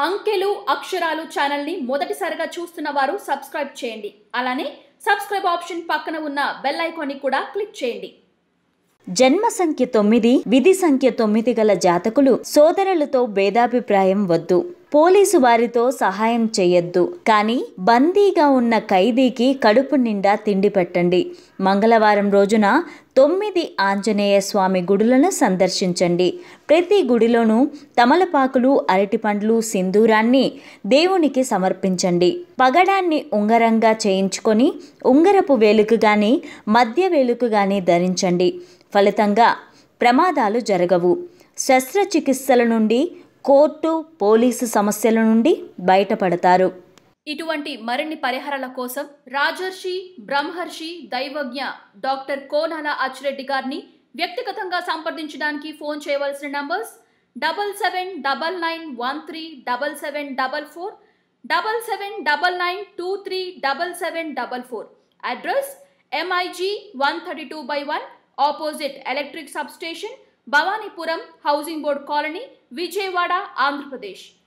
అంకెలు అక్షరాలు ఛానల్ని మొదటిసారిగా చూస్తున్న వారు సబ్స్క్రైబ్ చేయండి అలానే సబ్స్క్రైబ్ ఆప్షన్ పక్కన ఉన్న బెల్ ఐకాన్ని కూడా క్లిక్ చేయండి జన్మ సంఖ్య తొమ్మిది విధి సంఖ్య తొమ్మిది గల జాతకులు సోదరులతో భేదాభిప్రాయం వద్దు పోలీసు వారితో సహాయం చేయొద్దు కానీ బందీగా ఉన్న ఖైదీకి కడుపు నిండా తిండి పెట్టండి మంగళవారం రోజున తొమ్మిది ఆంజనేయ స్వామి గుడులను సందర్శించండి ప్రతి గుడిలోనూ తమలపాకులు అరటిపండ్లు సింధూరాన్ని దేవునికి సమర్పించండి పగడాన్ని ఉంగరంగా చేయించుకొని ఉంగరపు వేలుకు గాని మధ్య వేలుకు గాని ధరించండి ఫలితంగా ప్రమాదాలు జరగవు శస్త్రచికిత్సల నుండి కోర్టు పోలీసు సమస్యల నుండి బయటపడతారు ఇటువంటి మరిన్ని పరిహారాల కోసం రాజర్షి బ్రహ్మర్షి దైవజ్ఞ డాక్టర్ కోనాల అచ్చిరెడ్డి గారిని వ్యక్తిగతంగా సంప్రదించడానికి ఫోన్ చేయవలసిన numbers double seven double nine one three double seven double four double seven double nine two three double seven double four address MIG one thirty two by one opposite electric sub station Bhavanipuram housing board colony Vijayawada Andhra Pradesh